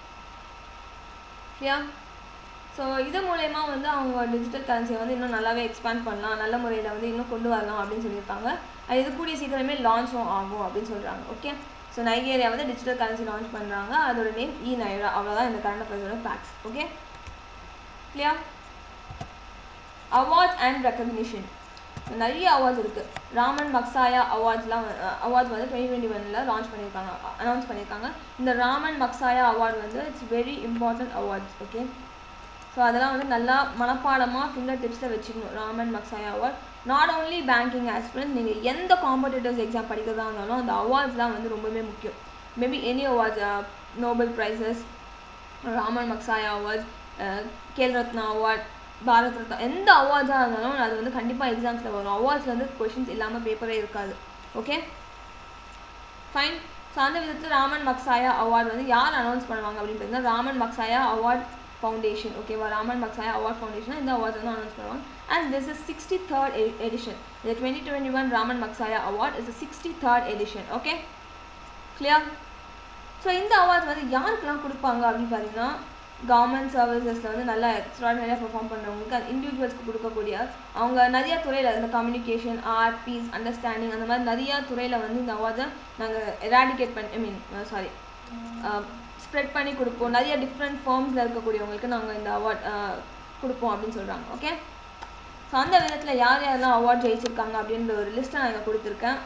சரியா ஸோ இது மூலயமா வந்து அவங்க டிஜிட்டல் கரன்சியை வந்து இன்னும் நல்லாவே எக்ஸ்பேண்ட் பண்ணலாம் நல்ல முறையில் வந்து இன்னும் கொண்டு வரலாம் அப்படின்னு சொல்லியிருக்காங்க அது இது கூடிய சீக்கிரமே லான்ச்சும் ஆகும் அப்படின்னு சொல்கிறாங்க ஓகே ஸோ நைகேரியா வந்து டிஜிட்டல் கரன்சி லான்ச் பண்ணுறாங்க அதோட நேம் இ நைரா அவ்வளோதான் இந்த கரண்ட் அஃபேர்ஸோட facts okay clear awards and recognition நிறைய அவார்ட்ஸ் இருக்குது ராமன் மக்சாயா அவார்ட்ஸ்லாம் அவார்ட்ஸ் வந்து டுவெண்ட்டி டுவெண்ட்டி ஒனில் லான்ச் பண்ணியிருக்காங்க அனௌன்ஸ் பண்ணியிருக்காங்க இந்த ராமன் மக்சாயா அவார்டு வந்து it's very important awards okay so அதெல்லாம் வந்து நல்லா மனப்பாடமாக ஃபிங்கர் டிப்ஸில் வச்சுக்கணும் Ramon Magsaysay award not only banking aspirants நீங்கள் எந்த காம்படிட்டர்ஸ் எக்ஸாம் படிக்கிறதா இருந்தாலும் அந்த அவார்ட்ஸ்லாம் வந்து ரொம்பவே முக்கியம் maybe any awards Nobel prizes Ramon Magsaysay awards Khel Ratna award Bharat Ratna எந்த அவார்ட்ஸாக இருந்தாலும் அது வந்து கண்டிப்பாக எக்ஸாம்ஸில் வரும் அவார்ட்ஸில் வந்து கொஷின்ஸ் இல்லாமல் பேப்பரே இருக்காது ஓகே ஃபைன் ஸோ அந்த விதத்தில் ராமன் மக்சாயா அவார்டு வந்து யார் அனௌன்ஸ் பண்ணுவாங்க அப்படின்னு பார்த்தீங்கன்னா ராமன் மக்சாயா அவார்ட் ஃபவுண்டேஷன் ஓகேவா ராமன் மக்சாயா அவார்ட் ஃபவுண்டேஷன் இந்த அவார்ட்ஸ் வந்து அனௌன்ஸ் பண்ணுவாங்க and this is sixty third edition இந்த twenty twenty one Ramon Magsaysay award is sixty third edition okay clear so இந்த அவார்ட்ஸ் வந்து யாருக்கெல்லாம் கொடுப்பாங்க அப்படின்னு பார்த்தீங்கன்னா கவர்மெண்ட் சர்வீசஸில் வந்து நல்லா எக்ஸ்ட்ராடினரியாக பெர்ஃபார்ம் பண்ணுறவங்களுக்கு அது இண்டிவிஜுவல்ஸ்க்கு கொடுக்கக்கூடிய அவங்க நிறையா துறையில் இந்த கம்யூனிகேஷன் ஆர்ட் பீஸ் அண்டர்ஸ்டாண்டிங் அந்த மாதிரி நிறையா துறையில் வந்து இந்த அவார்டை நாங்கள் எராடிகேட் பண்ணி ஐ மீன் சாரி ஸ்ப்ரெட் பண்ணி கொடுப்போம் நிறைய டிஃப்ரெண்ட் ஃபார்ம்ஸில் இருக்கக்கூடியவங்களுக்கு நாங்கள் இந்த அவார்ட் கொடுப்போம் அப்படின்னு சொல்கிறாங்க ஓகே ஸோ அந்த விதத்தில் யார் யாரெல்லாம் அவார்ட் ஜெயிச்சிருக்காங்க அப்படின்ற ஒரு லிஸ்ட்டை நான் இங்கே கொடுத்துருக்கேன்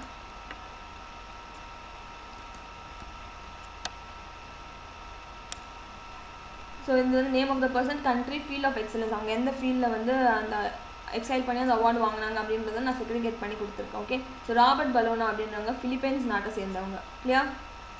ஸோ இது வந்து name of the person country field of excellence அவங்க எந்த ஃபீல்டில் வந்து அந்த எக்ஸைல் பண்ணி அந்த அவார்டு வாங்கினாங்க அப்படின்றத நான் செக்ரிகேட் பண்ணி கொடுத்துருக்கேன் ஓகே ஸோ ராபர்ட் பலோனா அப்படின்றவங்க ஃபிலிப்பைன்ஸ் நாட்டை சேர்ந்தவங்க clear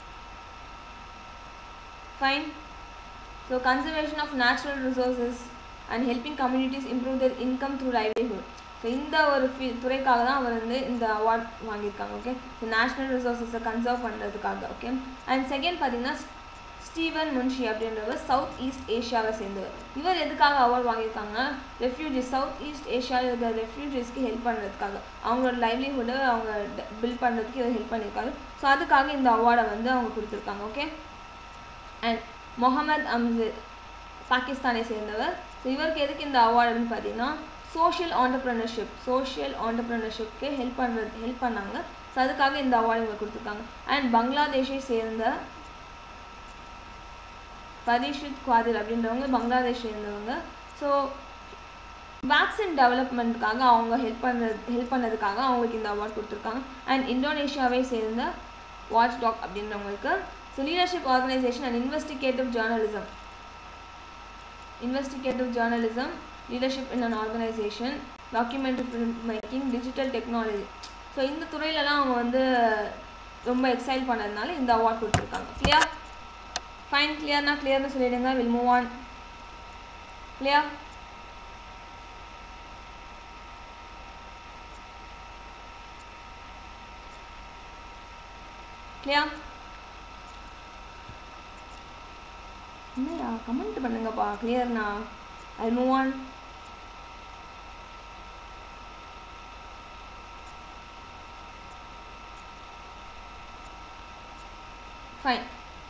fine so conservation of natural resources and helping communities improve their income through livelihood so இந்த ஒரு ஃபீ துறைக்காக தான் அவர் வந்து இந்த அவார்ட் வாங்கியிருக்காங்க ஓகே ஸோ நேஷ்னல் ரிசோர்ஸஸை கன்சர்வ் பண்ணுறதுக்காக ஓகே அண்ட் செகண்ட் பார்த்தீங்கன்னா ஸ்டீவன் முன்ஷி அப்படின்றவர் சவுத் ஈஸ்ட் ஏஷியாவை சேர்ந்தவர் இவர் எதுக்காக அவார்ட் வாங்கியிருக்காங்க ரெஃப்யூஜிஸ் சவுத் ஈஸ்ட் ஏஷியாவில் இருக்கிற ரெஃப்யூஜிஸ்க்கு ஹெல்ப் பண்ணுறதுக்காக அவங்களோட லைவ்லிஹுட்டை அவங்க பில்ட் பண்ணுறதுக்கு இவர் ஹெல்ப் பண்ணியிருக்காரு ஸோ அதுக்காக இந்த அவார்டை வந்து அவங்க கொடுத்துருக்காங்க ஓகே அண்ட் முகமது அம்ஜித் பாகிஸ்தானை சேர்ந்தவர் ஸோ இவருக்கு எதுக்கு இந்த அவார்டு அப்படின்னு பார்த்தீங்கன்னா சோஷியல் ஆண்டர்ப்ரனர்ஷிப் சோஷியல் ஆண்டர்ப்ரனர்ஷிப்க்கு ஹெல்ப் பண்ணுறது ஹெல்ப் பண்ணாங்க ஸோ அதுக்காக இந்த அவார்டு இவங்க கொடுத்துருக்காங்க அண்ட் பங்களாதேஷை சேர்ந்த பரீஷித் குவாதிர் அப்படின்றவங்க பங்களாதேஷ் சேர்ந்தவங்க ஸோ வேக்சின் டெவலப்மெண்ட்டுக்காக அவங்க ஹெல்ப் பண்ணுறது ஹெல்ப் பண்ணதுக்காக அவங்களுக்கு இந்த அவார்ட் கொடுத்துருக்காங்க அண்ட் இந்தோனேஷியாவை சேர்ந்த வாட்ச் டாக் அப்படின்றவங்களுக்கு so leadership organisation and investigative journalism investigative journalism leadership in an organisation documentary film making digital technology so இந்த துறையிலலாம் அவங்க வந்து ரொம்ப எக்ஸைல் பண்ணதுனால இந்த அவார்ட் கொடுத்துருக்காங்க கிளியர் ஃபைன் கிளியர்னா கிளியர்னு சொல்லிடுங்க will move on clear clear என்னடா கமெண்ட் பண்ணுங்கப்பா கிளியர்னா I move on fine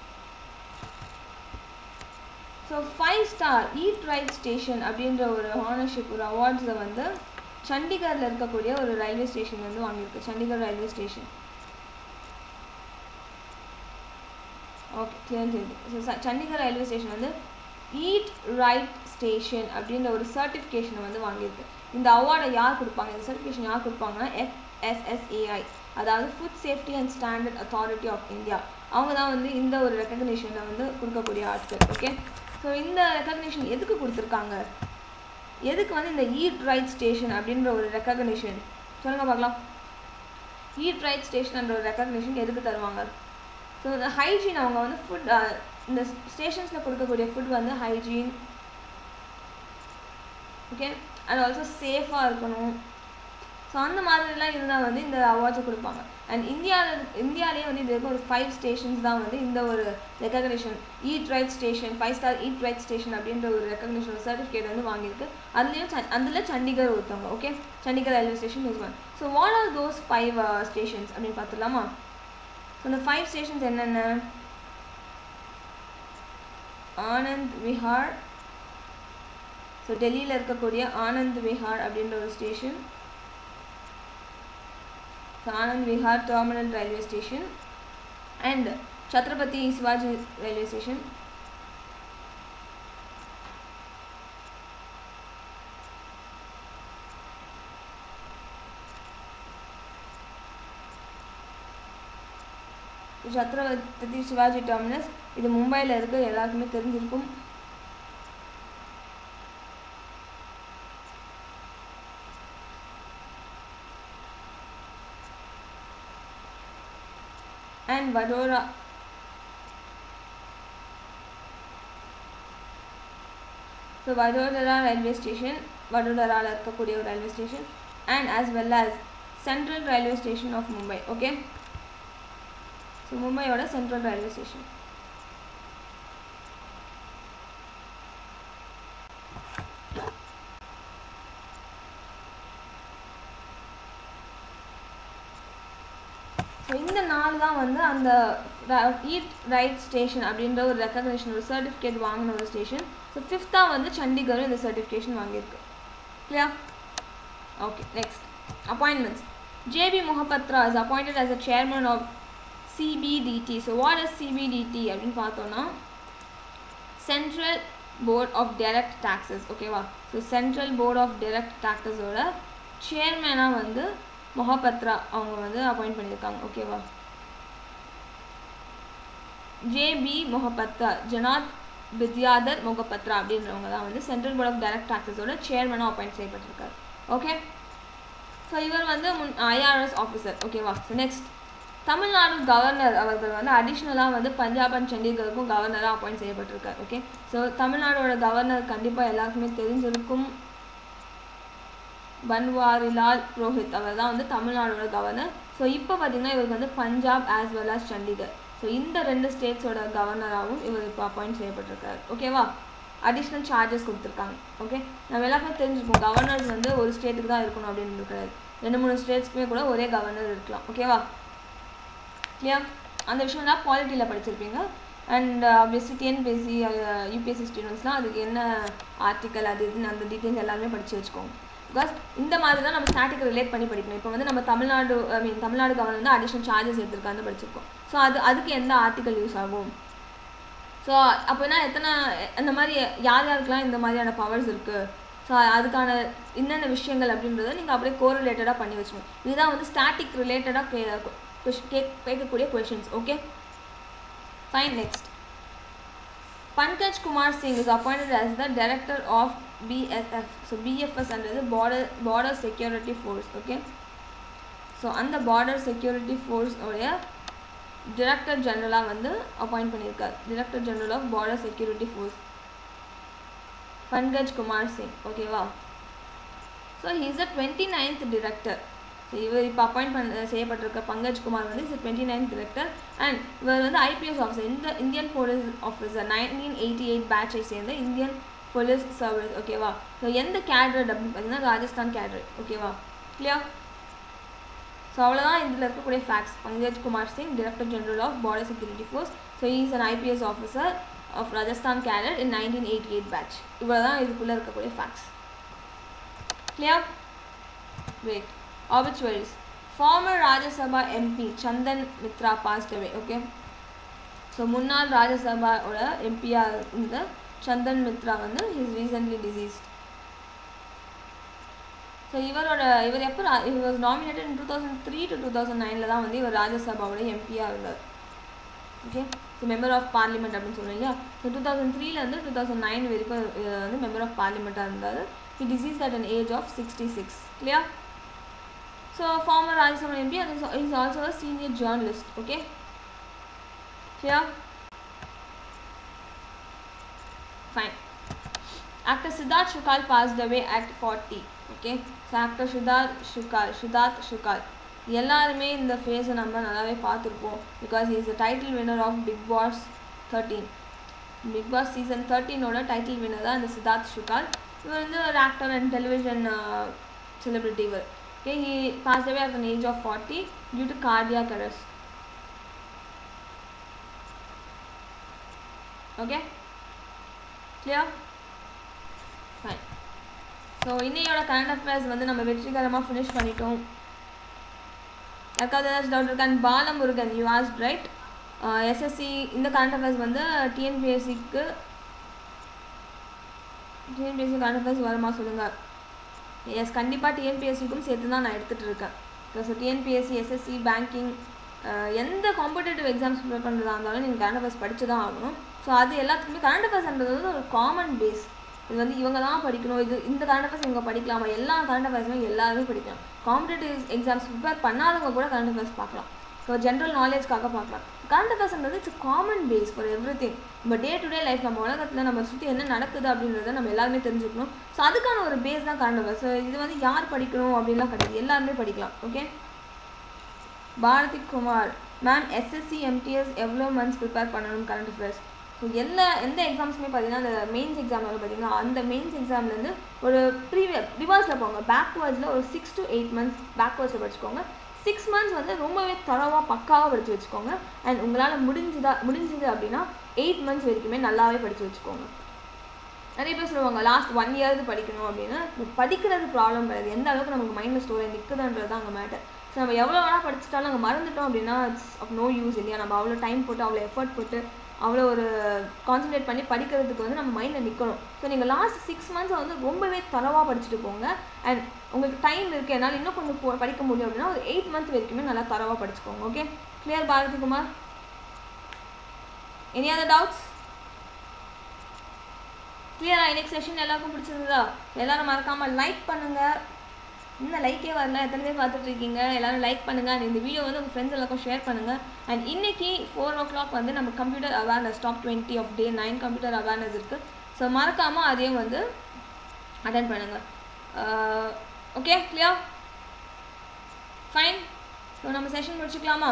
so five star eat right station அப்படின்ற ஒரு ஹானர்ஷிப் ஒரு அவார்ட்ஸை வந்து சண்டிகரில் இருக்கக்கூடிய ஒரு ரயில்வே ஸ்டேஷன் வந்து வாங்கியிருக்கு Chandigarh railway station okay clear தெரியுது ஸோ சண்டிகர் ரயில்வே ஸ்டேஷன் வந்து ஈட் ரைட் ஸ்டேஷன் அப்படின்ற ஒரு சர்டிஃபிகேஷனை வந்து வாங்கியிருக்கு இந்த அவார்டை யார் கொடுப்பாங்க இந்த சர்டிஃபிகேஷன் யார் கொடுப்பாங்கன்னா எஃப்எஸ்எஸ்ஏஐ அதாவது food safety and standard authority of India அவங்க தான் வந்து இந்த ஒரு ரெக்கக்னிஷனை வந்து கொடுக்கக்கூடிய ஆட்கள் ஓகே ஸோ இந்த ரெக்கக்னிஷன் எதுக்கு கொடுத்துருக்காங்க எதுக்கு வந்து இந்த ஈட் ரைட் ஸ்டேஷன் அப்படின்ற ஒரு ரெக்கக்னிஷன் சொல்லுங்க பார்க்கலாம் ஈட் ரைட் ஸ்டேஷன்ன்ற ஒரு ரெக்கக்னிஷன் எதுக்கு தருவாங்க ஸோ இந்த ஹைஜீன் அவங்க வந்து ஃபுட் இந்த ஸ்டேஷன்ஸில் கொடுக்கக்கூடிய ஃபுட் வந்து ஹைஜீன் ஓகே அண்ட் ஆல்சோ சேஃபாக இருக்கணும் ஸோ அந்த மாதிரிலாம் இருந்தால் வந்து இந்த அவார்ட்ஸை கொடுப்பாங்க அண்ட் இந்தியாவில் இந்தியாவிலேயே வந்து இது வரைக்கும் ஒரு ஃபைவ் ஸ்டேஷன்ஸ் தான் வந்து இந்த ஒரு recognition eat right station five star eat right station அப்படின்ற ஒரு ரெக்கக்னிஷன் ஒரு சர்டிஃபிகேட் வந்து வாங்கியிருக்கு அதுலேயும் ச அதில் சண்டிகர் ஒருத்தவங்க okay Chandigarh railway station is one so what are those five stations அப்படின்னு பார்த்துலாமா ஸோ இந்த ஃபைவ் ஸ்டேஷன்ஸ் என்னென்ன ஆனந்த் விஹார் ஸோ டெல்லியில் இருக்கக்கூடிய ஆனந்த் விஹார் அப்படின்ற ஒரு station Anand Vihar terminal railway station and Chhatrapati Shivaji railway station Chhatrapati Shivaji terminus இது மும்பையில் இருக்க எல்லாருக்குமே தெரிஞ்சிருக்கும் and Vadora. So Vadodara railway station, Vadodara இருக்கக்கூடிய ஒரு railway station and as well as Central Railway Station of Mumbai. Okay. So மும்பையோட Central Railway Station. ஸோ இந்த நாலு தான் வந்து அந்த ஈட் ரைட் ஸ்டேஷன் அப்படின்ற ஒரு ரெக்கக்னேஷன் ஒரு சர்டிஃபிகேட் வாங்கின ஒரு ஸ்டேஷன் ஸோ ஃபிஃப்த்தாக வந்து சண்டிகரும் இந்த சர்டிஃபிகேஷன் வாங்கியிருக்கு clear okay next appointments JP Mohapatra is appointed as a chairman of CBDT so what is CBDT அப்படின்னு பார்த்தோன்னா central board of direct taxes ஓகேவா so central board of direct taxesோட சேர்மேனாக வந்து மொஹபத்ரா அவங்க வந்து அப்பாயிண்ட் பண்ணியிருக்காங்க ஓகேவா ஜேபி மொஹபத்ரா ஜனாத் வித்யாதர் மொஹபத்ரா அப்படின்றவங்க தான் வந்து சென்ட்ரல் போர்ட் ஆஃப் டைரக்ட் டாக்ஸஸோட சேர்மனாக அப்பாயிண்ட் செய்யப்பட்டிருக்காரு ஓகே ஸோ இவர் வந்து முன் ஐஆர்எஸ் ஆஃபீஸர் ஓகேவா ஸோ நெக்ஸ்ட் தமிழ்நாடு கவர்னர் அவர்கள் வந்து அடிஷ்னலாக வந்து பஞ்சாப் அண்ட் சண்டிகருக்கும் கவர்னராக அப்பாயிண்ட் செய்யப்பட்டிருக்காரு ஓகே ஸோ தமிழ்நாடோட கவர்னர் கண்டிப்பாக எல்லாருக்குமே தெரிஞ்சிருக்கும் பன்வாரிலால் புரோஹித் அவர் தான் வந்து தமிழ்நாடோட கவர்னர் ஸோ இப்போ பார்த்தீங்கன்னா இவருக்கு வந்து Punjab as well as Chandigarh so இந்த ரெண்டு ஸ்டேட்ஸோட கவர்னராகவும் இவர் இப்போ அப்பாயிண்ட் செய்யப்பட்டிருக்காரு ஓகேவா அடிஷ்னல் சார்ஜஸ் கொடுத்துருக்காங்க ஓகே நம்ம எல்லாருமே தெரிஞ்சுப்போம் கவர்னர்ஸ் வந்து ஒரு ஸ்டேட்டுக்கு தான் இருக்கணும் அப்படின்னு இருக்காது ரெண்டு மூணு ஸ்டேட்ஸ்க்குமே கூட ஒரே கவர்னர் இருக்கலாம் ஓகேவா கிளியர் அந்த விஷயம்லாம் பாலிட்டியில் படிச்சிருப்பீங்க அண்ட் ஆப்வியஸ்லி டிஎன்பிஎஸ்சி யூபிஎஸ்சி ஸ்டூடெண்ட்ஸ்லாம் அதுக்கு என்ன ஆர்டிக்கல் அது இதுன்னு அந்த டீட்டெயில்ஸ் எல்லாமே படித்து வச்சுக்கோங்க பிகாஸ் இந்த மாதிரி தான் நம்ம ஸ்டாட்டிக் ரிலேட் பண்ணி படிக்கணும் இப்போ வந்து நம்ம Tamil Nadu I mean Tamil Nadu governor வந்து அடிஷனல் சார்ஜஸ் எடுத்திருக்கான்னு படிச்சிருக்கோம் ஸோ அது அதுக்கு எந்த ஆர்டிக்கல் யூஸ் ஆகும் ஸோ அப்போனா எத்தனை அந்த மாதிரி யார் யாருக்கெல்லாம் இந்த மாதிரியான பவர்ஸ் இருக்குது ஸோ அதுக்கான என்னென்ன விஷயங்கள் அப்படின்றத நீங்கள் அப்படியே கோரிலேட்டடாக பண்ணி வச்சுக்கணும் இதுதான் வந்து ஸ்டாட்டிக் ரிலேட்டடாக கே கேக் கேட்கக்கூடிய questions okay fine next Pankaj Kumar Singh is appointed as the Director of BSF so பிஎஃப்எஸ்ன்றது border border security force okay so அந்த பார்டர் செக்யூரிட்டி ஃபோர்ஸ் உடைய டிரெக்டர் ஜெனரலாக வந்து அப்பாயிண்ட் பண்ணியிருக்கார் director general of border security force Pankaj Kumar Singh ஓகேவா so he's a twenty ninth director so இவர் இப்போ அப்பாயிண்ட் பண்ண செய்யப்பட்டிருக்க பங்கஜ் குமார் வந்து is twenty ninth director and இவர் வந்து ஐபிஎஸ் ஆஃபீஸர் இந்த Indian police officer nineteen eighty eight பேட்சை சேர்ந்த இந்தியன் போலீஸ் சர்வீஸ் ஓகேவா ஸோ எந்த கேட்ரட் அப்படின்னு பார்த்தீங்கன்னா ராஜஸ்தான் கேட்ரட் ஓகேவா கிளியர் ஸோ அவ்வளோதான் இதில் இருக்கக்கூடிய facts Pankaj Kumar Singh director general of border security force so is an IPS officer of Rajasthan cadre in nineteen eighty eight batch இவ்வளோ தான் இதுக்குள்ளே இருக்கக்கூடிய facts clear wait obituaries former Rajya Sabha MP Chandan Mitra passed away okay so முன்னாள் ராஜ்யசபாவோட எம்பியாக இருந்த சந்தன் மித்ரா வந்து ஹிஸ் ரீசன்ட்லி டிசீஸ்ட் ஸோ இவரோட இவர் எப்போ இவர் was nominated in two thousand three to two thousand நைனில் தான் வந்து இவர் ராஜ்யசபாவோட எம்பியாக இருந்தார் okay so member of parliament அப்படின்னு சொல்லுவோம் இல்லையா ஸோ டூ தௌசண்ட் த்ரீலேருந்து டூ தௌசண்ட் நைன் வரைக்கும் இவர் வந்து மெம்பர் ஆஃப் பார்லிமெண்ட்டாக இருந்தார் he deceased at an age of sixty six இல்லையா So former Rajya Sabha MP and is is also a senior journalist. Okay. Clear? Fine. Actor Siddharth Shukal passed away at 40. Okay. So actor Siddharth Shukal, Siddharth Shukal. எல்லாருமே இந்த ஃபேஸை நம்ம நல்லாவே பார்த்துருப்போம் because is the title winner of Bigg Boss thirteen Bigg Boss season தேர்ட்டீனோட டைட்டில் வின்னர் தான் இந்த சித்தார்த் ஷுகால் இவர் வந்து ஒரு ஆக்டர் அண்ட் டெலிவிஷன் செலிபிரிட்டி இவர் Okay, he passed away at an age of 40 due to cardiac arrest. Okay? Clear? Fine. So இன்னையோட கரண்ட் அஃபேர்ஸ் வந்து நம்ம வெற்றிகரமாக ஃபினிஷ் பண்ணிட்டோம் யாருக்காவது ஏதாச்சும் டவுட் இருக்கா and Balamurugan you asked right SSC இந்த கரண்ட் அஃபேர்ஸ் வந்து டிஎன்பிஎஸ்சிக்கு டிஎன்பிஎஸ்சி கரண்ட் அஃபேர்ஸ் வருமா சொல்லுங்கள் எஸ் கண்டிப்பாக டிஎன்பிஎஸ்சிக்கும் சேர்த்து தான் நான் எடுத்துகிட்டு இருக்கேன் ஸோ டிஎன்பிஎஸ்சி எஸ்எஸ்சி பேங்கிங் எந்த காம்படேட்டிவ் எக்ஸாம்ஸ் ப்ரிப்பேர் பண்ணுறதா இருந்தாலும் நீங்கள் கரண்ட் அஃபேர்ஸ் படித்து தான் ஆகணும் ஸோ அது எல்லாத்துக்குமே கரண்ட் அஃபேர்ஸ்ன்றது வந்து ஒரு காமன் பேஸ் இது வந்து இவங்க தான் படிக்கணும் இது இந்த கரண்ட் அஃபேர்ஸ் இவங்க படிக்கலாமா எல்லா கரண்ட் அஃபேர்ஸுமே எல்லாருமே படிக்கலாம் காம்படேட்டிவ் எக்ஸாம்ஸ் ப்ரிப்பேர் பண்ணாதவங்க கூட கரண்ட் அஃபேர்ஸ் பார்க்கலாம் ஸோ ஜென்ரல் நாலேஜ்க்காக பார்க்கலாம் கரண்ட் அஃபேர்ஸ்ன்றது it's common base for everything நம்ம டே டு டே லைஃப் நம்ம உலகத்தில் நம்ம சுற்றி என்ன நடக்குது அப்படின்றத நம்ம எல்லாருமே தெரிஞ்சுக்கணும் ஸோ அதுக்கான ஒரு பேஸ் தான் கரண்ட் அஃபேர்ஸ் ஸோ இது வந்து யார் படிக்கணும் அப்படின்லாம் கிடையாது எல்லாருமே படிக்கலாம் okay Bharathi Kumar ma'am SSC MTS எவ்வளோ மந்த்ஸ் ப்ரிப்பேர் பண்ணணும் கரண்ட் அஃபேர்ஸ் ஸோ எல்லா எந்த எக்ஸாம்ஸுமே பார்த்தீங்கன்னா அந்த மெயின்ஸ் எக்ஸாம் வந்து பார்த்தீங்கன்னா அந்த மெயின்ஸ் எக்ஸாம்லேருந்து ஒரு ப்ரீவியஸ் ரிவர்ஸில் போங்க பேக்வேர்ட்ஸில் ஒரு சிக்ஸ் டு எயிட் மந்த்ஸ் பேக்வேர்ட்ஸில் படிச்சுக்கோங்க சிக்ஸ் மந்த்ஸ் வந்து ரொம்பவே தரவாக பக்காவாக படித்து வச்சுக்கோங்க அண்ட் உங்களால் முடிஞ்சுதா முடிஞ்சுது அப்படின்னா எயிட் மந்த்ஸ் வரைக்குமே நல்லாவே படித்து வச்சுக்கோங்க நிறைய பேர் சொல்லுவாங்க லாஸ்ட் ஒன் இயருக்கு படிக்கணும் அப்படின்னு படிக்கிறது ப்ராப்ளம் கிடையாது எந்த அளவுக்கு நமக்கு மைண்டில் ஸ்டோர் ஆகி நிற்குதுன்றது தான் அங்கே மேட்டர் ஸோ நம்ம எவ்வளோ வேணால் படிச்சிட்டாலும் அங்கே மறந்துட்டோம் அப்படின்னா இட்ஸ் ஆஃப் நோ யூஸ் இல்லையா நம்ம அவ்வளோ டைம் போட்டு அவ்வளோ எஃபர்ட் போட்டு அவ்வளோ ஒரு கான்சன்ட்ரேட் பண்ணி படிக்கிறதுக்கு வந்து நம்ம மைண்டில் நிற்கணும் ஸோ நீங்கள் லாஸ்ட் சிக்ஸ் மந்த்ஸை வந்து ரொம்பவே தரவாக படிச்சுட்டு போங்க அண்ட் உங்களுக்கு டைம் இருக்குது என்னால் இன்னும் கொஞ்சம் போ படிக்க முடியும் அப்படின்னா ஒரு எயிட் மந்த் வரைக்குமே நல்லா தரவாக படிச்சுக்கோங்க okay clear Bharathi Kumar any other doubts கிளியரா இன்னைக்கு செஷன் எல்லாருக்கும் பிடிச்சிருந்ததா எல்லாரும் மறக்காமல் லைக் பண்ணுங்கள் இன்னும் லைக்கே வரல எத்தனை பேர் பார்த்துட்டு இருக்கீங்க எல்லாரும் லைக் பண்ணுங்கள் அண்ட் இந்த வீடியோ வந்து உங்கள் ஃப்ரெண்ட்ஸ் எல்லாருக்கும் ஷேர் பண்ணுங்கள் அண்ட் இன்னைக்கு ஃபோர் ஓ கிளாக் வந்து நம்ம computer awareness top twenty of day nine computer awareness இருக்குது ஸோ மறக்காமல் அதையும் வந்து அட்டன் பண்ணுங்கள் ஓகே கிளியர் ஃபைன் ஸோ நம்ம செஷன் முடிச்சுக்கலாமா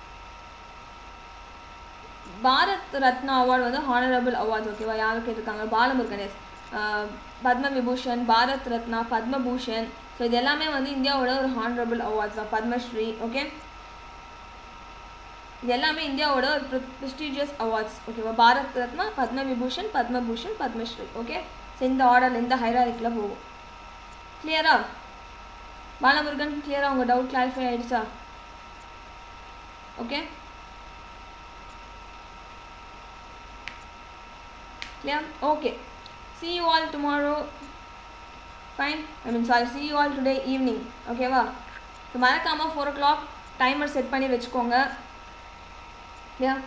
பாரத் ரத்னா அவார்டு வந்து ஹானரபிள் அவார்ட்ஸ் ஓகேவா யாரும் கேட்டிருக்காங்க பாலமுருகன் எஸ் பத்ம விபூஷன் பாரத் ரத்னா பத்மபூஷன் ஸோ இது எல்லாமே வந்து இந்தியாவோட ஒரு ஹானரபிள் அவார்ட்ஸ் தான் பத்மஸ்ரீ ஓகே இது எல்லாமே இந்தியாவோட ஒரு ப்ரெஸ்டீஜியஸ் அவார்ட்ஸ் ஓகேவா பாரத் ரத்னா பத்ம விபூஷன் பத்மபூஷன் பத்மஸ்ரீ ஓகே ஸோ இந்த ஆர்டர் இந்த ஹைராரிக்கில் போகும் கிளியரா பாலமுருகன் கிளியரா உங்கள் டவுட் கிளாரிஃபை ஆயிடுச்சா okay clear okay see you all tomorrow fine i mean sorry see you all today evening ஓகேவா ஸோ மறக்காமல் four o'clock timer set பண்ணி வச்சுக்கோங்க இல்லையா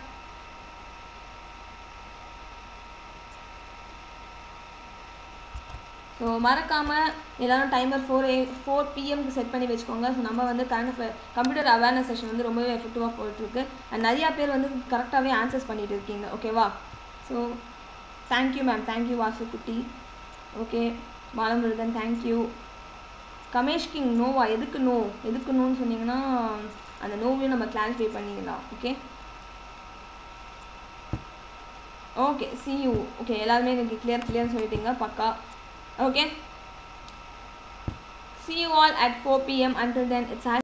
ஸோ மறக்காமல் எல்லோரும் டைமர் ஃபோர் ஏ ஃபோர் பிஎம்க்கு செட் பண்ணி வச்சுக்கோங்க ஸோ நம்ம வந்து current affair computer awareness session வந்து ரொம்பவே எஃபெக்டிவாக போயிட்டுருக்கு அண்ட் நிறையா பேர் வந்து கரெக்டாகவே ஆன்சர்ஸ் பண்ணிட்டு இருக்கீங்க ஓகேவா so thank you ma'am thank you Vasu Kutty okay Balamurugan thank you Kamesh king நோவா எதுக்கு நோ எதுக்கு நோன்னு சொன்னீங்கன்னா அந்த நோவையும் நம்ம கிளாரிஃபை பண்ணிக்கலாம் okay okay see you okay எல்லாருமே எனக்கு கிளியர் கிளியர் சொல்லிட்டீங்க பக்கா okay see you all at four PM until then it's